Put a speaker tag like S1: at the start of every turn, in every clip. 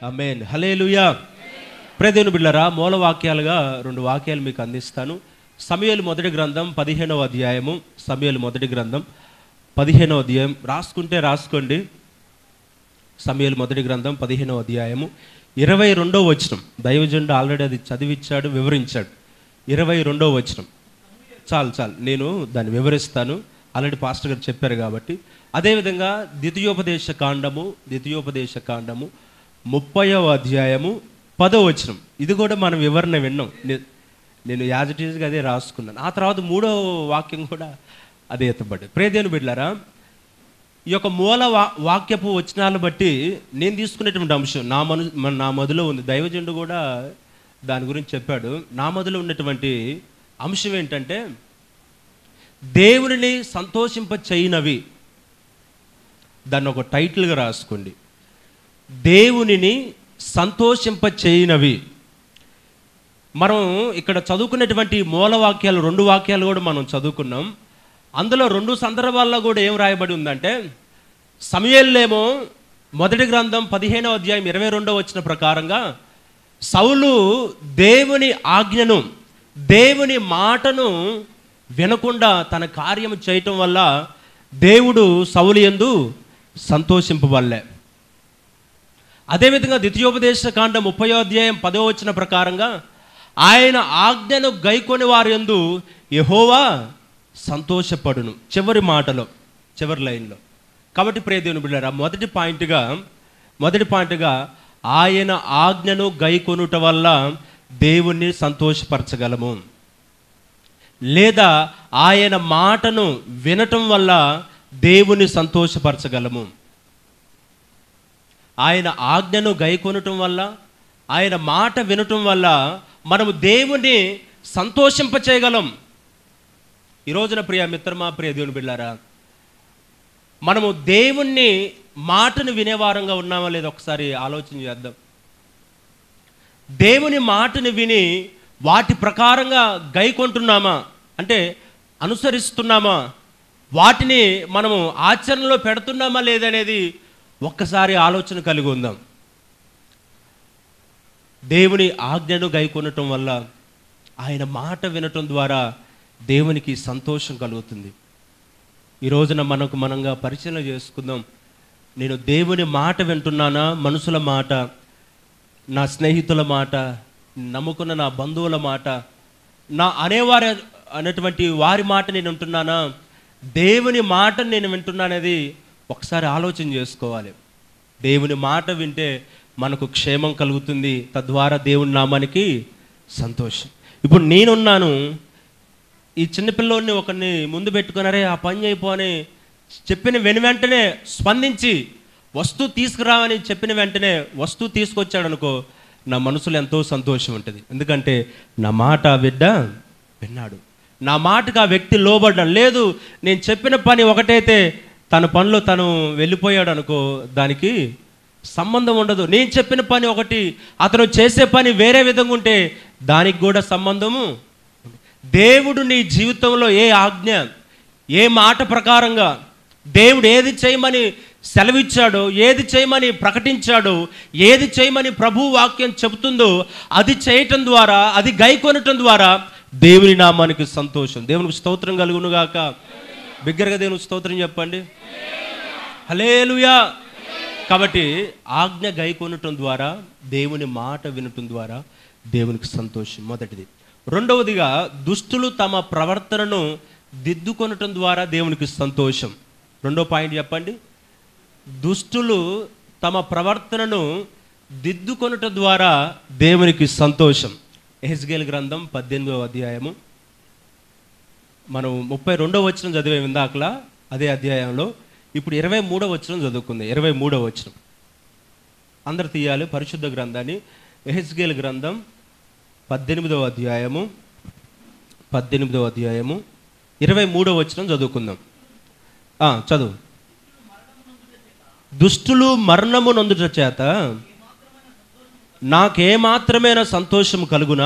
S1: అమేన్ hallelujah ప్రదేవుని బిళ్ళరా మూల వాక్యాలుగా రెండు వాక్యాలు మీకు అందిస్తాను సమయలు మొదటి గ్రంథం పదిహేనవ అధ్యాయము సమయలు మొదటి గ్రంథం పదిహేనవ అధ్యాయం రాసుకుంటే రాసుకోండి సమయలు మొదటి గ్రంథం పదిహేనవ అధ్యాయము ఇరవై రెండవ వచనం దైవజనుడు ఆల్రెడీ అది చదివిచ్చాడు వివరించాడు ఇరవై రెండవ వచనం చాలు చాలు నేను దాన్ని వివరిస్తాను ఆల్రెడీ పాస్టర్ గారు చెప్పారు కాబట్టి అదేవిధంగా ద్వితీయోపదేశ కాండము ద్వితీయోపదేశ కాండము ముప్పైవ అధ్యాయము పదో వచనం ఇది కూడా మనం వివరణ విన్నాం నే- నేను యాజ్ ఇట్ ఈజ్గా అదే రాసుకున్నాను ఆ తర్వాత మూడో వాక్యం కూడా అదే ఎత్తబడ్డది ప్రేదేను బిడ్లారా ఈ యొక్క మూల వా వాక్యపు వచనాలను బట్టి నేను తీసుకునేటువంటి అంశం నా మను మన- నా మదిలో ఉంది దైవజనుడు కూడా దాని గురించి చెప్పాడు నా మదిలో ఉన్నటువంటి అంశం ఏంటంటే దేవునిని సంతోషింప చేయనవి దాన్ని ఒక టైటిల్గా రాసుకోండి దేవునిని సంతోషింప చేయనవి మనం ఇక్కడ చదువుకున్నటువంటి మూల వాక్యాలు రెండు వాక్యాలు కూడా మనం చదువుకున్నాం అందులో రెండు సందర్భాల్లో కూడా ఏం రాయబడి ఉందంటే సమయల్లేమో మొదటి గ్రంథం పదిహేనవ అధ్యాయం ఇరవై రెండవ వచ్చిన ప్రకారంగా సౌలు దేవుని ఆజ్ఞను దేవుని మాటను వినకుండా తన కార్యము చేయటం వల్ల దేవుడు సౌలు యందు సంతోషింపబడలే అదేవిధంగా ద్వితీయోపదేశ కాండ ముప్పయో అధ్యాయం పదో వచ్చిన ప్రకారంగా ఆయన ఆజ్ఞను గైకొని వారి యందు యహోవా సంతోషపడును చివరి మాటలో చివరి లైన్లో కాబట్టి ప్రియదేవుని బిడ్డారా మొదటి పాయింట్గా మొదటి పాయింట్గా ఆయన ఆజ్ఞను గైకొనుట వల్ల దేవుణ్ణి సంతోషపరచగలము లేదా ఆయన మాటను వినటం వల్ల దేవుని సంతోషపరచగలము ఆయన ఆజ్ఞను గైకొనటం వల్ల ఆయన మాట వినటం వల్ల మనము దేవుని సంతోషింప చేయగలం ఈ రోజున ప్రియ మిత్రమా ప్రియ దేవుని బిళ్ళారా మనము దేవుణ్ణి మాటను వినేవారంగా ఉన్నామా లేదా ఒకసారి ఆలోచన చేద్దాం దేవుని మాటను విని వాటి ప్రకారంగా గైకొంటున్నామా అంటే అనుసరిస్తున్నామా వాటిని మనము ఆచరణలో పెడుతున్నామా లేదనేది ఒక్కసారి ఆలోచన కలిగి ఉందాం దేవుని ఆజ్ఞను గైకొనటం వల్ల ఆయన మాట వినటం ద్వారా దేవునికి సంతోషం కలుగుతుంది ఈ రోజున మనకు మనంగా పరిశీలన చేసుకుందాం నేను దేవుని మాట వింటున్నానా మనుషుల మాట నా స్నేహితుల మాట నమ్ముకున్న నా బంధువుల మాట నా అనేవారి అనేటువంటి వారి మాట నేను వింటున్నానా దేవుని మాట నేను వింటున్నానది ఒకసారి ఆలోచన చేసుకోవాలి దేవుని మాట వింటే మనకు క్షేమం కలుగుతుంది తద్వారా దేవుని నామానికి సంతోషం ఇప్పుడు నేనున్నాను ఈ చిన్నపిల్లోడిని ఒకరిని ముందు పెట్టుకున్నారే ఆ పని అయిపో అని చెప్పిన వెను వెంటనే స్పందించి వస్తువు తీసుకురావని చెప్పిన వెంటనే వస్తువు తీసుకొచ్చాడు అనుకో నా మనసులో ఎంతో సంతోషం ఉంటుంది ఎందుకంటే నా మాట ఆ బిడ్డ విన్నాడు నా మాటకు ఆ వ్యక్తి లోబడ్డాడు లేదు నేను చెప్పిన పని ఒకటైతే తన పనిలో తను వెళ్ళిపోయాడు అనుకో దానికి సంబంధం ఉండదు నేను చెప్పిన పని ఒకటి అతను చేసే పని వేరే విధంగా ఉంటే దానికి కూడా సంబంధము దేవుడు నీ జీవితంలో ఏ ఆజ్ఞ ఏ మాట ప్రకారంగా దేవుడు ఏది చేయమని సెలవిచ్చాడో ఏది చేయమని ప్రకటించాడో ఏది చేయమని ప్రభు వాక్యం చెబుతుందో అది చేయటం ద్వారా అది గైకొనటం ద్వారా దేవుని నామానికి సంతోషం దేవునికి స్తోత్రం కలుగునుగాక బిగ్గరగా దేవునికి స్తోత్రం చెప్పండి హలేలుయా కాబట్టి ఆజ్ఞ గైకొనటం ద్వారా దేవుని మాట వినటం ద్వారా దేవునికి సంతోషం మొదటిది రెండవదిగా దుష్టులు తమ ప్రవర్తనను దిద్దుకొనటం ద్వారా దేవునికి సంతోషం రెండో పాయింట్ చెప్పండి దుష్టులు తమ ప్రవర్తనను దిద్దుకొనటం ద్వారా దేవునికి సంతోషం ఎహెజ్గేల్ గ్రంథం పద్దెనిమిదవ అధ్యాయము మనం ముప్పై రెండవ వచనం చదివే ఇందాకలా అదే అధ్యాయంలో ఇప్పుడు ఇరవై మూడవ వచనం చదువుకుంది ఇరవై మూడవ వచనం అందరు తీయాలి పరిశుద్ధ గ్రంథాన్ని ఎహెచ్గేల్ గ్రంథం పద్దెనిమిదవ అధ్యాయము పద్దెనిమిదవ అధ్యాయము ఇరవై మూడవ వచనం చదువుకుందాం ఆ, చదువు దుష్టులు మరణము నొందుట చేత నాకేమాత్రమైన సంతోషం కలుగునా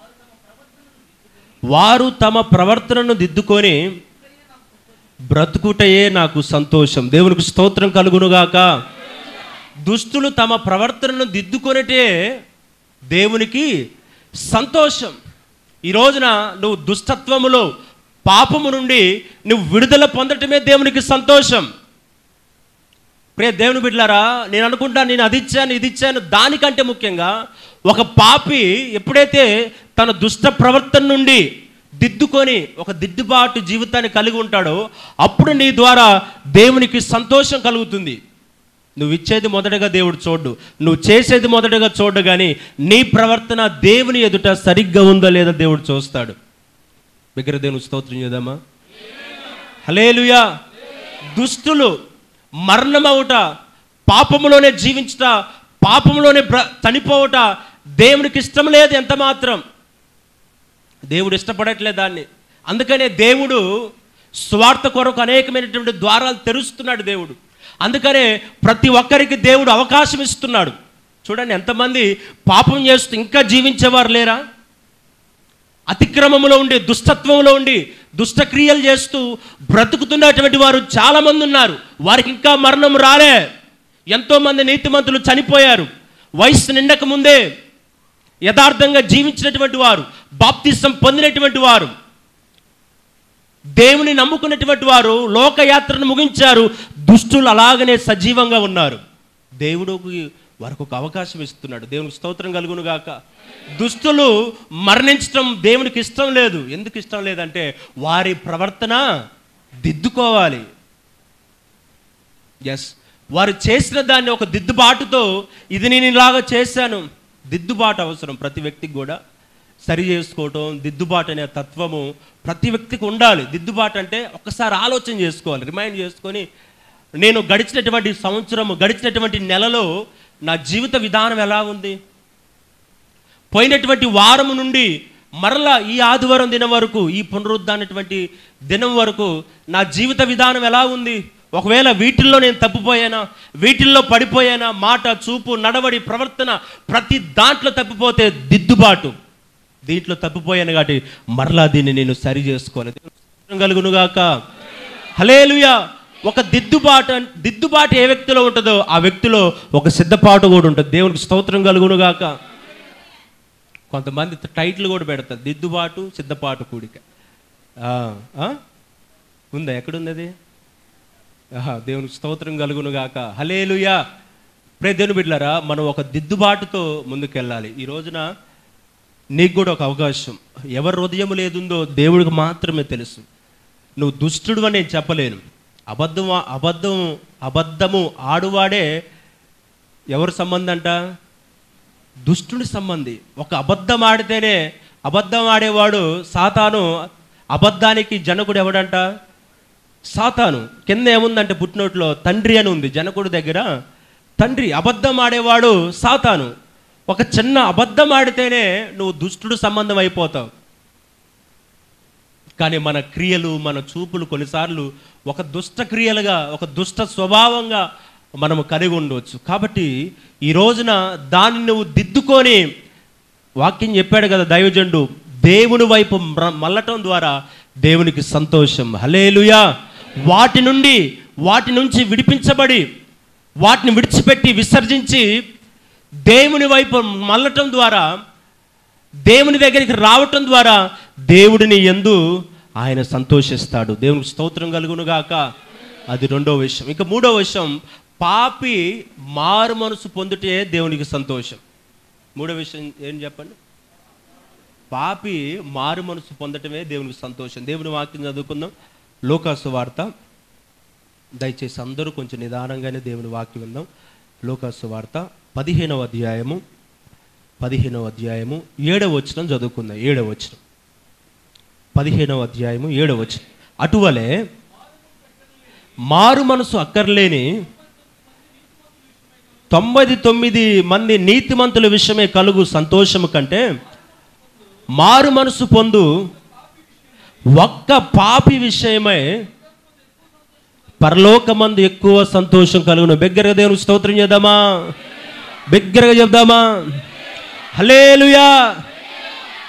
S1: వారు తమ ప్రవర్తనను దిద్దుకొని బ్రతుకుటయే నాకు సంతోషం దేవునికి స్తోత్రం కలుగునుగాక దుష్టులు తమ ప్రవర్తనను దిద్దుకొనటే దేవునికి సంతోషం ఈ రోజున నువ్వు దుష్టత్వములో పాపము నుండి నువ్వు విడుదల పొందటమే దేవునికి సంతోషం ప్రియ దేవుని బిడ్డలారా నేను అనుకుంటా నేను అది ఇచ్చాను ఇది ఇచ్చాను దానికంటే ముఖ్యంగా ఒక పాపి ఎప్పుడైతే తన దుష్ట ప్రవర్తన నుండి దిద్దుకొని ఒక దిద్దుబాటు జీవితాన్ని కలిగి ఉంటాడో అప్పుడు నీ ద్వారా దేవునికి సంతోషం కలుగుతుంది నువ్వు ఇచ్చేది మొదటగా దేవుడు చూడు నువ్వు చేసేది మొదటగా చూడు కానీ నీ ప్రవర్తన దేవుని ఎదుట సరిగ్గా ఉందో లేదో దేవుడు చూస్తాడు దగ్గర దేవుని స్తోత్రం చేద్దామా హలేలుయా దుష్టులు మరణమవుట పాపములోనే జీవించుట పాపములోనే బ్ర చనిపోవుట దేవునికి ఇష్టం లేదు ఎంత మాత్రం దేవుడు ఇష్టపడట్లే దాన్ని అందుకనే దేవుడు స్వార్థ కొరకు అనేకమైనటువంటి ద్వారాలు తెరుస్తున్నాడు దేవుడు అందుకనే ప్రతి ఒక్కరికి దేవుడు అవకాశం ఇస్తున్నాడు చూడండి ఎంతమంది పాపం చేస్తూ ఇంకా జీవించేవారు లేరా అతిక్రమములో ఉండి దుష్టత్వంలో ఉండి దుష్టక్రియలు చేస్తూ బ్రతుకుతున్నటువంటి వారు చాలామంది ఉన్నారు వారికి ఇంకా మరణం రాలే ఎంతోమంది నీతిమంతులు చనిపోయారు వయస్సు నిండక ముందే యథార్థంగా జీవించినటువంటి వారు బాప్తిసం పొందినటువంటి వారు దేవుని నమ్ముకున్నటువంటి వారు లోకయాత్రను ముగించారు దుష్టులు అలాగనే సజీవంగా ఉన్నారు దేవుడికి వారికి ఒక అవకాశం ఇస్తున్నాడు దేవునికి స్తోత్రం కలుగును గాక దుష్టులు మరణించడం దేవునికి ఇష్టం లేదు ఎందుకు ఇష్టం లేదంటే వారి ప్రవర్తన దిద్దుకోవాలి ఎస్ వారు చేసిన దాన్ని ఒక దిద్దుబాటుతో ఇది నేను ఇలాగా చేశాను దిద్దుబాటు అవసరం ప్రతి వ్యక్తికి కూడా సరి చేసుకోవటం దిద్దుబాటు అనే తత్వము ప్రతి వ్యక్తికి ఉండాలి దిద్దుబాటు అంటే ఒక్కసారి ఆలోచన చేసుకోవాలి రిమైండ్ చేసుకొని నేను గడిచినటువంటి సంవత్సరము గడిచినటువంటి నెలలో నా జీవిత విధానం ఎలా ఉంది పోయినటువంటి వారము నుండి మరలా ఈ ఆదివారం దినం వరకు ఈ పునరుద్ధానటువంటి దినం వరకు నా జీవిత విధానం ఎలా ఉంది ఒకవేళ వీటిల్లో నేను తప్పిపోయానా వీటిల్లో పడిపోయానా మాట చూపు నడవడి ప్రవర్తన ప్రతి దాంట్లో తప్పిపోతే దిద్దుబాటు దీంట్లో తప్పిపోయాను కాబట్టి మరలా దీన్ని నేను సరి చేసుకోవాలి దేవునికి స్తోత్రం కలుగునుగాక హలేలుయా ఒక దిద్దుబాటు అన్- దిద్దుబాటు ఏ వ్యక్తిలో ఉంటుందో ఆ వ్యక్తిలో ఒక సిద్ధపాటు కూడా ఉంటుంది దేవునికి స్తోత్రం కలుగునుగాక కొంతమంది టైటిల్ కూడా పెడతారు దిద్దుబాటు సిద్ధపాటు కూడిక ఆ, ఆ? ఉందా ఎక్కడుంది అది ఆహా, దేవునికి స్తోత్రం కలుగును గాక హలేలుయా ప్రే దేవుని బిడ్డలారా మనం ఒక దిద్దుబాటుతో ముందుకెళ్ళాలి ఈ రోజున నీకు కూడా ఒక అవకాశం ఎవరి హృదయం లేదుందో దేవుడికి మాత్రమే తెలుసు నువ్వు దుష్టుడు అని నేను చెప్పలేను అబద్ధం అబద్ధం అబద్ధము ఆడువాడే ఎవరి సంబంధం అంట దుష్టుని సంబంధి ఒక అబద్ధం ఆడితేనే అబద్ధం ఆడేవాడు సాతాను అబద్ధానికి జనకుడు ఎవడంట సాతాను కింద ఏముందంటే పుట్టినోట్లో తండ్రి అని ఉంది జనకుడు దగ్గర తండ్రి అబద్ధం ఆడేవాడు సాతాను ఒక చిన్న అబద్ధం ఆడితేనే నువ్వు దుష్టుడు సంబంధం అయిపోతావు కానీ మన క్రియలు మన చూపులు కొన్నిసార్లు ఒక దుష్ట క్రియలుగా ఒక దుష్ట స్వభావంగా మనము కలిగి ఉండవచ్చు కాబట్టి ఈ రోజున దాన్ని నువ్వు దిద్దుకొని వాక్యం చెప్పాడు కదా దైవజండు దేవుని వైపు మ్ర- మళ్ళటం ద్వారా దేవునికి సంతోషం హలేలుయా వాటి నుండి వాటి నుంచి విడిపించబడి వాటిని విడిచిపెట్టి విసర్జించి దేవుని వైపు మళ్ళటం ద్వారా దేవుని దగ్గరికి రావటం ద్వారా దేవుడిని ఎందు ఆయన సంతోషిస్తాడు దేవునికి స్తోత్రం కలుగును గాక అది రెండో విషయం ఇంకా మూడో విషయం పాపి మారు మనసు పొందుటే దేవునికి సంతోషం మూడో విషయం ఏం చెప్పండి పాపి మారు మనసు పొందటమే దేవునికి సంతోషం దేవుని వాక్యం చదువుకుందాం లోకాసు వార్త దయచేసి అందరూ కొంచెం నిదానంగానే దేవుని వాక్యం విందాం లోకాసు వార్త పదిహేనవ అధ్యాయము పదిహేనవ అధ్యాయము ఏడవ వచనం చదువుకుందాం ఏడవ వచనం పదిహేనవ అధ్యాయము ఏడవ వచనం అటువలే మారు మనసు అక్కర్లేని తొంభై తొమ్మిది మంది నీతిమంతుల విషయమే కలుగు సంతోషము కంటే మారు మనసు పొందు ఒక్క పాపి విషయమై పరలోకమందు ఎక్కువ సంతోషం కలుగును బిగ్గరగా దేవునికి స్తోత్రం చేద్దామా బిగ్గరగా చెప్దామా హలేలుయా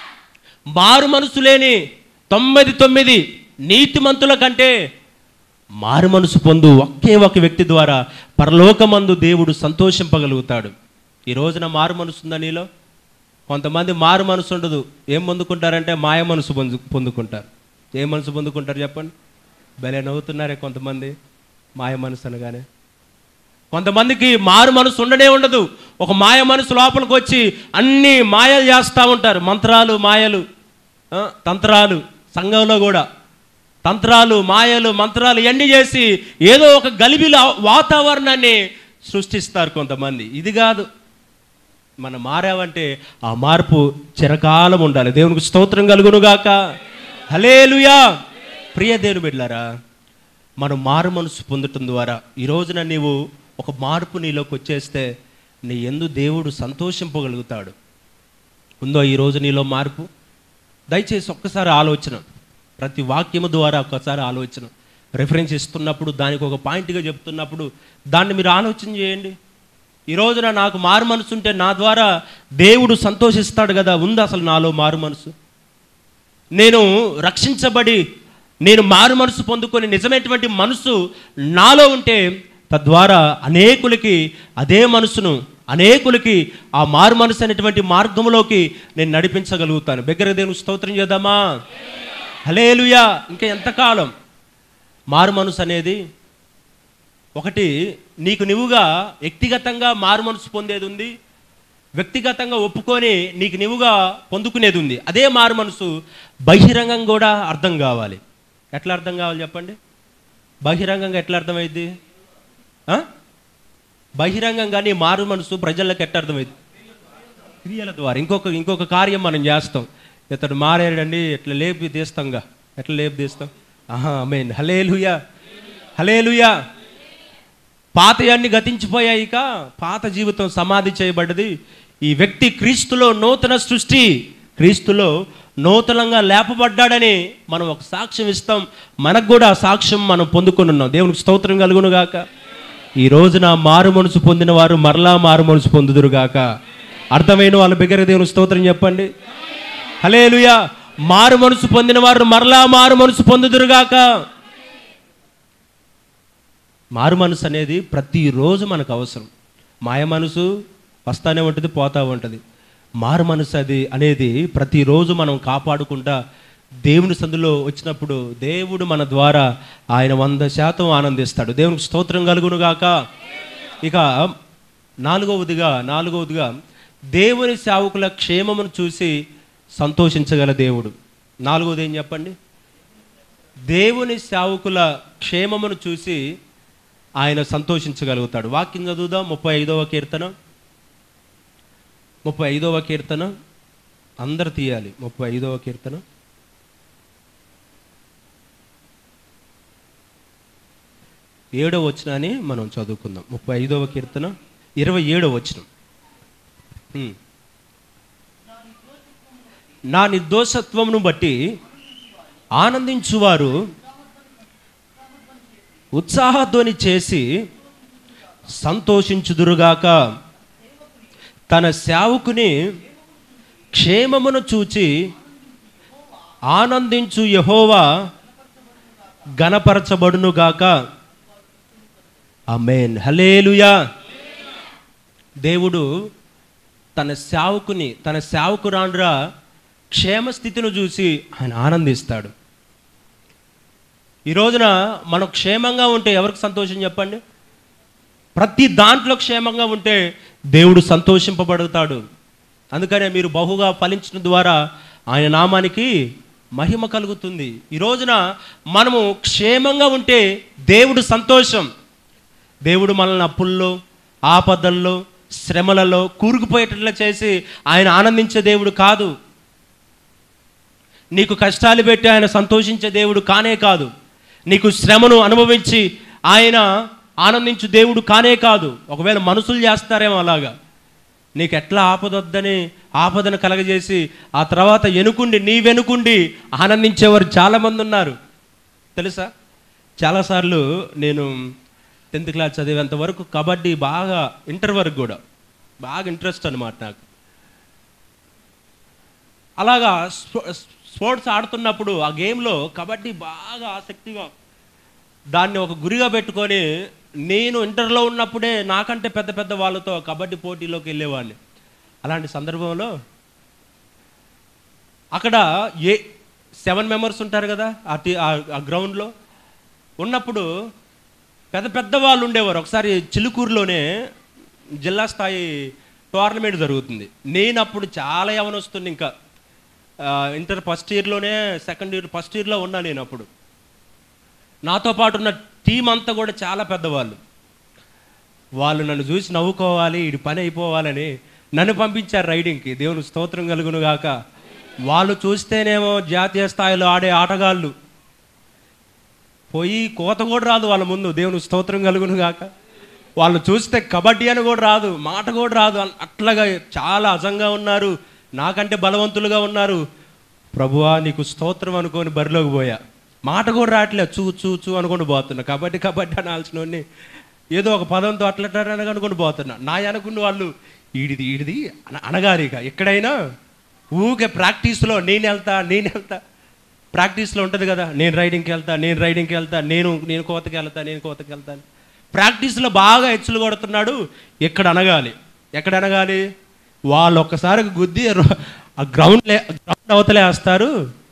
S1: మారు మనసు లేని తొమ్మిది తొమ్మిది నీతిమంతుల కంటే మారు మనసు పొందు ఒకే ఒక వ్యక్తి ద్వారా పరలోకమందు దేవుడు సంతోషింపగలుగుతాడు ఈ రోజున మారు మనసు ఉందా నీలో కొంతమంది మారు మనసు ఉండదు ఏం పొందుకుంటారంటే మాయ మనసు పొందు పొందుకుంటారు ఏ మనసు పొందుకుంటారు చెప్పండి భలే నవ్వుతున్నారే కొంతమంది మాయ మనసు అనగానే కొంతమందికి మారు మనసు ఉండనే ఉండదు ఒక మాయ మనసు లోపలికి వచ్చి అన్ని మాయలు చేస్తూ ఉంటారు మంత్రాలు మాయలు ఆ, తంత్రాలు సంఘంలో కూడా తంత్రాలు మాయలు మంత్రాలు ఇవన్నీ చేసి ఏదో ఒక గలిబిల వాతావరణాన్ని సృష్టిస్తారు కొంతమంది ఇది కాదు మనం మారామంటే ఆ మార్పు చిరకాలం ఉండాలి దేవునికి స్తోత్రం కలుగునుగాక హలేలుయా ప్రియ దేవుని బిడ్డారా మనం మారు మనసు పొందటం ద్వారా ఈ రోజున నీవు ఒక మార్పు నీలోకి వచ్చేస్తే నీ ఎందు దేవుడు సంతోషింపగలుగుతాడు ఉందో ఈ రోజు నీలో మార్పు దయచేసి ఒక్కసారి ఆలోచన ప్రతి వాక్యము ద్వారా ఒక్కసారి ఆలోచన రెఫరెన్స్ ఇస్తున్నప్పుడు దానికి ఒక పాయింట్గా చెప్తున్నప్పుడు దాన్ని మీరు ఆలోచన చేయండి ఈ రోజున నాకు మారు మనసు ఉంటే నా ద్వారా దేవుడు సంతోషిస్తాడు కదా ఉంది అసలు నాలో మారు మనసు నేను రక్షించబడి నేను మారు మనసు పొందుకొని నిజమైనటువంటి మనసు నాలో ఉంటే తద్వారా అనేకులకి అదే మనసును అనేకులకి ఆ మారు మనసు అనేటువంటి మార్గంలోకి నేను నడిపించగలుగుతాను బిగ్గర దేవుని స్తోత్రం చేద్దామా హలేలుయా ఇంకా ఎంతకాలం మారు మనసు అనేది ఒకటి నీకు నువ్వుగా వ్యక్తిగతంగా మారు మనసు పొందేది ఉంది వ్యక్తిగతంగా ఒప్పుకొని నీకు నువ్వుగా పొందుకునేది ఉంది అదే మారు మనసు బహిరంగం కూడా అర్థం కావాలి ఎట్లా అర్థం కావాలి చెప్పండి బహిరంగంగా ఎట్లా అర్థమైంది బహిరంగంగా నీ మారు మనసు ప్రజలకు ఎట్లా అర్థమైంది క్రియల ద్వారా ఇంకొక ఇంకొక కార్యం మనం చేస్తాం ఇతడు మారాడండి ఎట్లా లేపి తీస్తాంగా ఎట్లా లేపి తీస్తాం ఆహా అమేన్ హలేలుయా హలేలుయా పాతయాన్ని గతించిపోయాయి ఇక పాత జీవితం సమాధి చేయబడ్డది ఈ వ్యక్తి క్రీస్తులో నూతన సృష్టి క్రీస్తులో నూతనంగా లేపబడ్డాడని మనం ఒక సాక్ష్యం ఇస్తాం మనకు కూడా ఆ సాక్ష్యం మనం పొందుకొని ఉన్నాం దేవునికి స్తోత్రం కలుగును గాక ఈ రోజున మారు మనసు పొందిన వారు మరలా మారు మనసు పొందుదురు గాక అర్థమైన వాళ్ళ బిగ్గర దేవుని స్తోత్రం చెప్పండి హలేలుయా మారు మనసు పొందిన వారు మరలా మారు మనసు పొందుదురుగాక మారు మనసు అనేది ప్రతిరోజు మనకు అవసరం మాయ మనసు వస్తానే ఉంటుంది పోతా ఉంటుంది మారు మనసు అది అనేది ప్రతిరోజు మనం కాపాడుకుంటా దేవుని సందులో వచ్చినప్పుడు దేవుడు మన ద్వారా ఆయన వంద శాతం ఆనందిస్తాడు దేవునికి స్తోత్రం కలుగునుగాక ఇక నాలుగవదిగా నాలుగవదిగా దేవుని సేవకుల క్షేమమును చూసి సంతోషించగల దేవుడు నాలుగవది ఏం చెప్పండి దేవుని సేవకుల క్షేమమును చూసి ఆయన సంతోషించగలుగుతాడు వాక్యం చదువుదాం ముప్పై ఐదవ కీర్తన ముప్పై ఐదవ కీర్తన అందరు తీయాలి ముప్పై ఐదవ కీర్తన ఏడవ వచనాన్ని మనం చదువుకుందాం ముప్పై ఐదవ కీర్తన ఇరవై ఏడవ వచనం హ్మ్. నా నిర్దోషత్వమును బట్టి ఆనందించువారు ఉత్సాహధ్వని చేసి సంతోషించుదురుగాక తన సేవకుని క్షేమమును చూచి ఆనందించు యహోవా గణపరచబడునుగాక అమేన్ హలేలుయా దేవుడు తన సేవకుని తన సేవకురాండ్రా క్షేమస్థితిని చూసి ఆయన ఆనందిస్తాడు ఈ రోజున మనం క్షేమంగా ఉంటే ఎవరికి సంతోషం చెప్పండి ప్రతి దాంట్లో క్షేమంగా ఉంటే దేవుడు సంతోషింపబడతాడు అందుకనే మీరు బహుగా ఫలించడం ద్వారా ఆయన నామానికి మహిమ కలుగుతుంది ఈ రోజున మనము క్షేమంగా ఉంటే దేవుడు సంతోషం దేవుడు మనల్ని అప్పుల్లో ఆపదల్లో శ్రమలలో కూరుకుపోయేటట్లు చేసి ఆయన ఆనందించే దేవుడు కాదు నీకు కష్టాలు పెట్టి ఆయన సంతోషించే దేవుడు కానే కాదు నీకు శ్రమను అనుభవించి ఆయన ఆనందించు దేవుడు కానే కాదు ఒకవేళ మనుషులు చేస్తారేమో అలాగా నీకు ఎట్లా ఆపదొద్దని ఆపదను కలగజేసి ఆ తర్వాత ఎనుకుండి నీ వెనుకుండి ఆనందించేవారు చాలామంది ఉన్నారు తెలుసా చాలాసార్లు నేను టెన్త్ క్లాస్ చదివేంత వరకు కబడ్డీ బాగా ఇంటర్ వరకు కూడా బాగా ఇంట్రెస్ట్ అనమాట నాకు అలాగా స్పో- స్పోర్ట్స్ ఆడుతున్నప్పుడు ఆ గేమ్లో కబడ్డీ బాగా ఆసక్తిగా దాన్ని ఒక గురిగా పెట్టుకొని నేను ఇంటర్లో ఉన్నప్పుడే నాకంటే పెద్ద పెద్ద వాళ్ళతో కబడ్డీ పోటీలోకి వెళ్ళేవాడిని అలాంటి సందర్భంలో అక్కడ ఏ సెవెన్ మెంబర్స్ ఉంటారు కదా ఆ టీ ఆ- ఆ గ్రౌండ్లో ఉన్నప్పుడు పెద్ద పెద్ద వాళ్ళు ఉండేవారు ఒకసారి చిలుకూరులోనే జిల్లా స్థాయి టోర్నమెంట్ జరుగుతుంది నేను అప్పుడు చాలా యవనొస్తుంది ఇంకా ఆ, ఇంటర్ ఫస్ట్ ఇయర్లోనే సెకండ్ ఇయర్ ఫస్ట్ ఇయర్లో ఉన్నా నేను అప్పుడు నాతో పాటు ఉన్న టీం అంతా కూడా చాలా పెద్దవాళ్ళు వాళ్ళు నన్ను చూసి నవ్వుకోవాలి ఇది పని అయిపోవాలని నన్ను పంపించారు రైడింగ్కి దేవుని స్తోత్రం కలుగును గాక వాళ్ళు చూస్తేనేమో జాతీయ స్థాయిలో ఆడే ఆటగాళ్ళు పోయి కోత కూడా రాదు వాళ్ళ ముందు దేవుని స్తోత్రం కలుగును గాక వాళ్ళు చూస్తే కబడ్డీ అని కూడా రాదు మాట కూడా రాదు అన్- అట్లాగా చాలా అజంగా ఉన్నారు నాకంటే బలవంతులుగా ఉన్నారు ప్రభువా నీకు స్తోత్రం అనుకొని బరిలోకి పోయా మాట కూడా రావట్లే చూ చూ చూ అనుకొని పోతున్నా కబడ్డీ కబడ్డీ అనాల్సిన ఏదో ఒక పదంతో అట్లట్లని అనుకొని పోతున్నా నా అనుకున్న వాళ్ళు ఈడిది ఈడిది అన- అనగాలి ఇక ఎక్కడైనా ఊకే ప్రాక్టీస్లో నేను వెళ్తా నేను వెళ్తా ప్రాక్టీస్లో ఉంటుంది కదా నేను రైడింగ్కి వెళ్తా నేను రైడింగ్కి వెళ్తా నేను నేను కోతకి వెళ్తా నేను కోతకి వెళ్తాను ప్రాక్టీస్లో బాగా హెచ్చులు కొడుతున్నాడు ఎక్కడ అనగాలి ఎక్కడ అనగాలి వాళ్ళు ఒక్కసారి గుద్ది రో- ఆ గ్రౌండ్ లే గ్రౌండ్ అవతలే వేస్తారు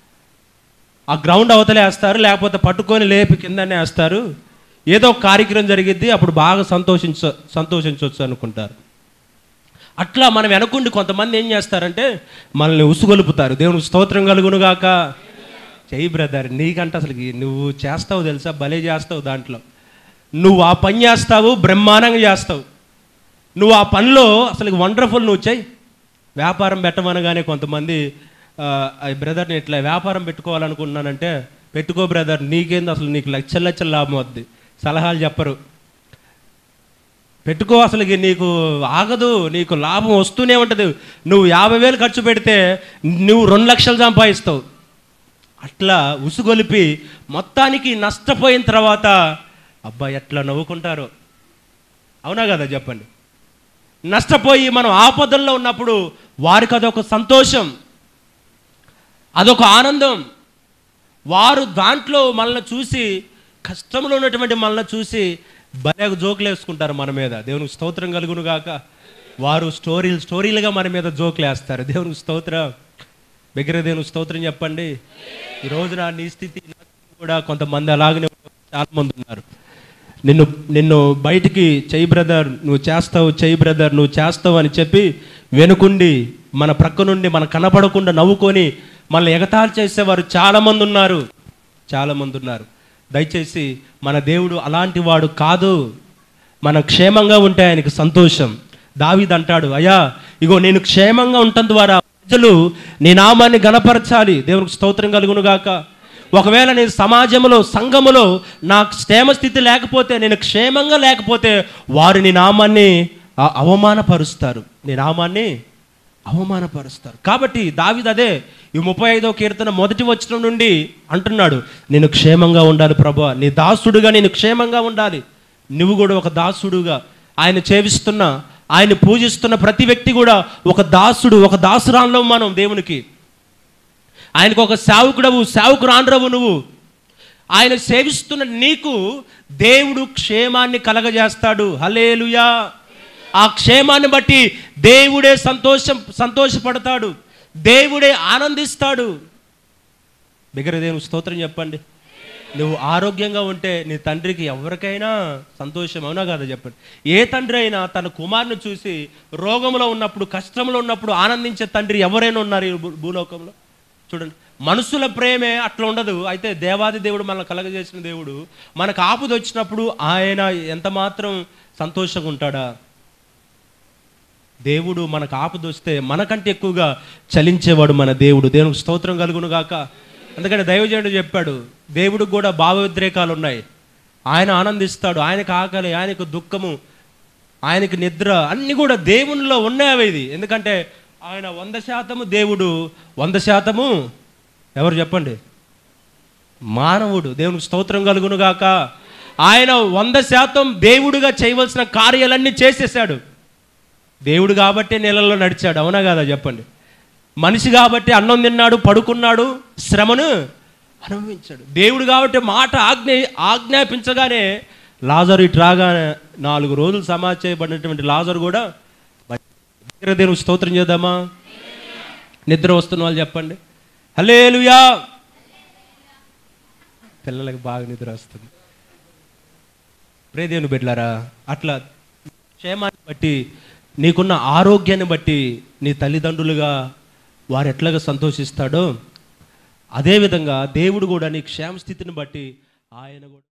S1: ఆ గ్రౌండ్ అవతలే వేస్తారు లేకపోతే పట్టుకొని లేపి కిందనే వేస్తారు ఏదో ఒక కార్యక్రమం జరిగిద్ది అప్పుడు బాగా సంతోషించ సంతోషించవచ్చు అనుకుంటారు అట్లా మనం వెనకుండి కొంతమంది ఏం చేస్తారంటే మనల్ని ఉసుగొలుపుతారు దేవునికి స్తోత్రం కలుగునుగాక చెయ్యి బ్రదర్ నీకంటే అసలు నువ్వు చేస్తావు తెలుసా భలే చేస్తావు దాంట్లో నువ్వు ఆ పని చేస్తావు బ్రహ్మాండంగా చేస్తావు నువ్వు ఆ పనిలో అసలు వండర్ఫుల్ నువ్వు చెయ్యి వ్యాపారం పెట్టమనగానే కొంతమంది బ్రదర్ని ఇట్లా వ్యాపారం పెట్టుకోవాలనుకుంటున్నానంటే పెట్టుకో బ్రదర్ నీకేంది అసలు నీకు లక్షల లక్షల లాభం వద్ది సలహాలు చెప్పరు పెట్టుకో అసలు ఇక నీకు ఆగదు నీకు లాభం వస్తూనే ఉంటుంది నువ్వు యాభై వేలు ఖర్చు పెడితే నువ్వు రెండు లక్షలు సంపాదిస్తావు అట్లా ఉసుగొలిపి మొత్తానికి నష్టపోయిన తర్వాత అబ్బా ఎట్లా నవ్వుకుంటారో అవునా కదా చెప్పండి నష్టపోయి మనం ఆపదల్లో ఉన్నప్పుడు వారికి అదొక సంతోషం అదొక ఆనందం వారు దాంట్లో మనల్ని చూసి కష్టంలో ఉన్నటువంటి మనల్ని చూసి భలే జోకులు వేసుకుంటారు మన మీద దేవునికి స్తోత్రం కలుగును గాక వారు స్టోరీలు స్టోరీలుగా మన మీద జోకులు వేస్తారు దేవునికి స్తోత్రం దగ్గర దేవునికి స్తోత్రం చెప్పండి ఈ రోజున నీ స్థితి నా స్థితి కూడా కొంతమంది అలాగనే చాలా మంది ఉన్నారు నిన్ను నిన్ను బయటికి చెయ్యి బ్రదర్ నువ్వు చేస్తావు చెయ్యి బ్రదర్ నువ్వు చేస్తావు అని చెప్పి వెనుకుండి మన ప్రక్క నుండి మన కనపడకుండా నవ్వుకొని మనల్ని ఎగతాళి చేసేవారు చాలామంది ఉన్నారు చాలామంది ఉన్నారు దయచేసి మన దేవుడు అలాంటి వాడు కాదు మన క్షేమంగా ఉంటే ఆయనకు సంతోషం దావీద్ అంటాడు అయ్యా ఇగో నేను క్షేమంగా ఉండటం ద్వారా ప్రజలు నీ నామాన్ని గణపరచాలి దేవునికి స్తోత్రం కలుగును గాక ఒకవేళ నేను సమాజంలో సంఘములో నాకు క్షేమ స్థితి లేకపోతే నేను క్షేమంగా లేకపోతే వారు నీ నామాన్ని అ- అవమానపరుస్తారు నీ నామాన్ని అవమానపరుస్తారు కాబట్టి దావిది అదే ఈ ముప్పై ఐదో కీర్తన మొదటి వచనం నుండి అంటున్నాడు నేను క్షేమంగా ఉండాలి ప్రభా నీ దాసుడుగా నేను క్షేమంగా ఉండాలి నువ్వు కూడా ఒక దాసుడుగా ఆయన చేవిస్తున్న ఆయన పూజిస్తున్న ప్రతి వ్యక్తి కూడా ఒక దాసుడు ఒక దాసురాల్లో మనం దేవునికి ఆయనకు ఒక సేవకుడవు సేవకురాండ్రవు నువ్వు ఆయన సేవిస్తున్న నీకు దేవుడు క్షేమాన్ని కలగజేస్తాడు హలేలుయా ఆ క్షేమాన్ని బట్టి దేవుడే సంతోషం సంతోషపడతాడు దేవుడే ఆనందిస్తాడు బిగర దేవుని స్తోత్రం చెప్పండి నువ్వు ఆరోగ్యంగా ఉంటే నీ తండ్రికి ఎవరికైనా సంతోషం అవునా కదా చెప్పండి ఏ తండ్రి అయినా తన కుమారుని చూసి రోగంలో ఉన్నప్పుడు కష్టంలో ఉన్నప్పుడు ఆనందించే తండ్రి ఎవరైనా ఉన్నారు ఈ భూ- భూలోకంలో చూడండి మనుషుల ప్రేమే అట్లా ఉండదు అయితే దేవాది దేవుడు మనల్ని కలగజేసిన దేవుడు మనకు ఆపద వచ్చినప్పుడు ఆయన ఎంత మాత్రం సంతోషంగా ఉంటాడా దేవుడు మనకు ఆపద వస్తే మనకంటే ఎక్కువగా చలించేవాడు మన దేవుడు దేవునికి స్తోత్రం కలుగును గాక అందుకని దైవజనుడు చెప్పాడు దేవుడికి కూడా భావోద్రేకాలు ఉన్నాయి ఆయన ఆనందిస్తాడు ఆయనకు ఆకలి ఆయనకు దుఃఖము ఆయనకి నిద్ర అన్నీ కూడా దేవునిలో ఉన్నాయి ఇది ఎందుకంటే ఆయన వంద శాతము దేవుడు వంద శాతము ఎవరు చెప్పండి మానవుడు దేవునికి స్తోత్రం కలుగును గాక ఆయన వంద శాతం దేవుడిగా చేయవలసిన కార్యాలన్నీ చేసేసాడు దేవుడు కాబట్టి నెలల్లో నడిచాడు అవునా కదా చెప్పండి మనిషి కాబట్టి అన్నం తిన్నాడు పడుకున్నాడు శ్రమను అనుభవించాడు దేవుడు కాబట్టి మాట ఆజ్ఞ ఆజ్ఞాపించగానే లాజరు ఇటు రాగానే నాలుగు రోజులు సమాధి చేయబడినటువంటి లాజరు కూడా దగ్గర దేవుని స్తోత్రం చేద్దామా నిద్ర వస్తున్న వాళ్ళు చెప్పండి హలేలుయా పిల్లలకి బాగా నిద్ర వస్తుంది ప్రేదేవుని బిడ్డలారా అట్లా క్షేమాన్ని బట్టి నీకున్న ఆరోగ్యాన్ని బట్టి నీ తల్లిదండ్రులుగా వారు ఎట్లాగా సంతోషిస్తాడో అదేవిధంగా దేవుడు కూడా నీ క్షేమ స్థితిని బట్టి ఆయన కూడా